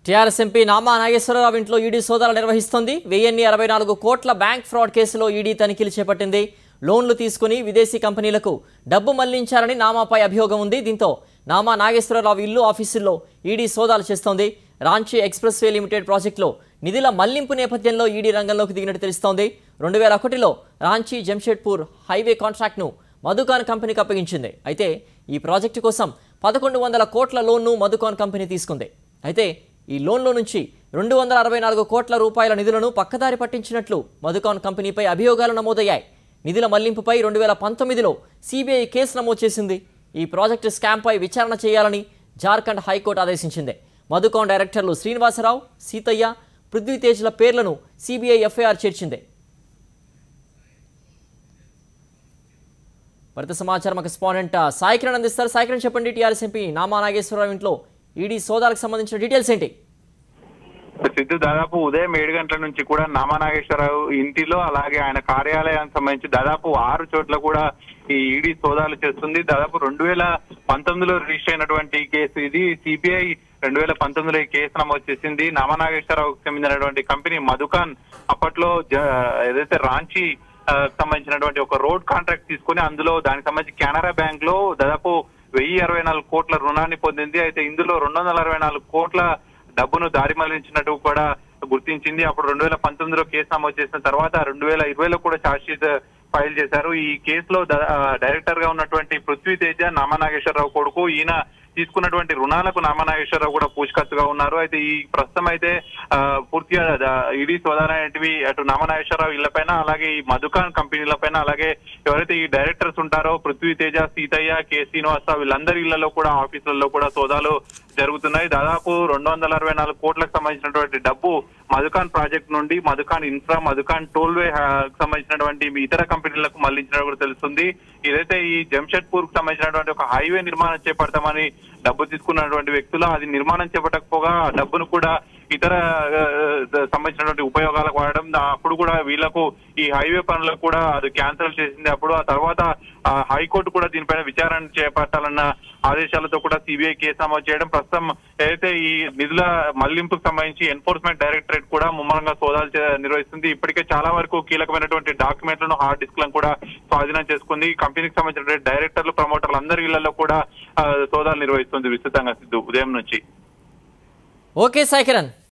TRS MP Nama Nageswararao ఇంట్లో ED సోదాలు నిర్వహిస్తోంది వెయ్యిన్ని అరవై నాలుగు కోట్ల బ్యాంక్ ఫ్రాడ్ కేసులో ఈడీ తనిఖీలు చేపట్టింది లోన్లు తీసుకుని విదేశీ కంపెనీలకు డబ్బు మళ్లించారని నామాపై అభియోగం ఉంది దీంతో నామా నాగేశ్వరరావు ఇల్లు ఆఫీసుల్లో ఈడీ సోదాలు చేస్తోంది రాంచీ ఎక్స్ప్రెస్ వే లిమిటెడ్ ప్రాజెక్టులో నిధుల మళ్లింపు నేపథ్యంలో ఈడీ రంగంలోకి దిగినట్టు తెలుస్తోంది రెండు వేల ఒకటిలో రాంచీ జంషెడ్పూర్ హైవే కాంట్రాక్ట్ను మధుకాన్ కంపెనీకి అప్పగించింది అయితే ఈ ప్రాజెక్టు కోసం పదకొండు వందల కోట్ల లోన్ను మధుకాన్ కంపెనీ తీసుకుంది అయితే ఈ లోన్లో నుంచి రెండు వందల అరవై నాలుగు కోట్ల రూపాయల నిధులను పక్కదారి పట్టించినట్లు మధుకాన్ కంపెనీపై అభియోగాలు నమోదయ్యాయి నిధుల మళ్లింపుపై రెండు వేల పంతొమ్మిదిలో సిబిఐ కేసు నమోదు చేసింది ఈ ప్రాజెక్టు స్కామ్పై విచారణ చేయాలని జార్ఖండ్ హైకోర్టు ఆదేశించింది మధుకాన్ డైరెక్టర్లు శ్రీనివాసరావు సీతయ్య పృథ్వీతేజ్ల పేర్లను సిబిఐ ఎఫ్ఐఆర్ చేర్చింది మరింత సమాచారం ఒక స్పానెంట్ సాయికిరణ్ అందిస్తారు సాయికిరణ్ చెప్పండి టీఆర్ఎస్ ఎంపీ నామా నాగేశ్వరరావు ఇంట్లో ఈడీ సోదాలకు సంబంధించిన డీటెయిల్స్ ఏంటి సిద్ధు దాదాపు ఉదయం ఏడు గంటల నుంచి కూడా నామనాగేశ్వరరావు ఇంటిలో అలాగే ఆయన కార్యాలయానికి సంబంధించి దాదాపు ఆరు చోట్ల కూడా ఈ ఈడీ సోదాలు చేస్తుంది దాదాపు రెండు వేల పంతొమ్మిదిలో రిజిస్టర్ అయినటువంటి కేసు ఇది సిబిఐ రెండు వేల పంతొమ్మిదిలో ఈ కేసు నమోదు చేసింది నామనాగేశ్వరరావుకు చెందినటువంటి కంపెనీ మధుకాన్ అప్పట్లో జ- ఏదైతే రాంచీ ఆ, సంబంధించినటువంటి ఒక రోడ్ కాంట్రాక్ట్ తీసుకుని అందులో దానికి సంబంధించి కెనరా బ్యాంక్ లో దాదాపు వెయ్యి అరవై నాలుగు కోట్ల రుణాన్ని పొందింది అయితే ఇందులో రెండు వందల అరవై నాలుగు కోట్ల డబ్బును దారి మళ్లించినట్టు కూడా గుర్తించింది అప్పుడు రెండు వేల పంతొమ్మిదిలో కేసు నమోదు చేసిన తర్వాత రెండు వేల ఇరవైలో కూడా ఛార్జ్ షీట్ ఫైల్ చేశారు ఈ కేసులో ద- ఆ, డైరెక్టర్ గా ఉన్నటువంటి పృథ్వీ తేజ నామనాగేశ్వరరావు కొడుకు ఈయన తీసుకున్నటువంటి రుణాలకు నామనాగేశ్వరరావు కూడా పూచికత్తుగా ఉన్నారు అయితే ఈ ప్రస్తుతం అయితే ఆ, పూర్తిగా ద- ఈడీ సోదాలనేటివి అటు నామనాగేశ్వరరావు ఇళ్లపైన అలాగే ఈ మధుకాన్ కంపెనీలపైన అలాగే ఎవరైతే ఈ డైరెక్టర్స్ ఉంటారో పృథ్వీ తేజ సీతయ్య కె శ్రీనివాసరావు వీళ్ళందరి ఇళ్లలో కూడా ఆఫీసులలో కూడా సోదాలు జరుగుతున్నాయి దాదాపు రెండు వందల అరవై నాలుగు కోట్లకు సంబంధించినటువంటి డబ్బు మధుకాన్ ప్రాజెక్ట్ నుండి మధుకాన్ ఇన్ఫ్రా మధుకాన్ టోల్వే సంబంధించినటువంటి ఇతర కంపెనీలకు మళ్లించినట్టు కూడా తెలుస్తుంది ఇదైతే ఈ జంషెడ్పూర్ కు సంబంధించినటువంటి ఒక హైవే నిర్మాణం చేపడతామని డబ్బు తీసుకున్నటువంటి వ్యక్తులు అది నిర్మాణం చేపట్టకపోగా ఆ డబ్బును కూడా ఇతర ఆ, ఆ, సంబంధించినటువంటి ఉపయోగాలకు వాడడం దా- అప్పుడు కూడా వీళ్ళకు ఈ హైవే పనులకు కూడా అది క్యాన్సిల్ చేసింది అప్పుడు ఆ తర్వాత ఆ, హైకోర్టు కూడా దీనిపైన విచారణ చేపట్టాలన్న ఆదేశాలతో కూడా సిబిఐ కేసు నమోదు చేయడం ప్రస్తుతం ఏదైతే ఈ నిధుల మళ్లింపుకు సంబంధించి ఎన్ఫోర్స్మెంట్ డైరెక్టరేట్ కూడా ముమ్మరంగా సోదాలు చే- నిర్వహిస్తుంది ఇప్పటికే చాలా వరకు కీలకమైనటువంటి డాక్యుమెంట్లను హార్డ్ డిస్క్లను కూడా స్వాధీనం చేసుకుంది ఈ కంపెనీకి సంబంధించినటువంటి డైరెక్టర్లు ప్రమోటర్లు అందరి ఇళ్లలో కూడా ఆ, సోదాలు నిర్వహిస్తుంది విస్తృతంగా సిద్ధు ఉదయం నుంచి ఓకే సాయికిరణ్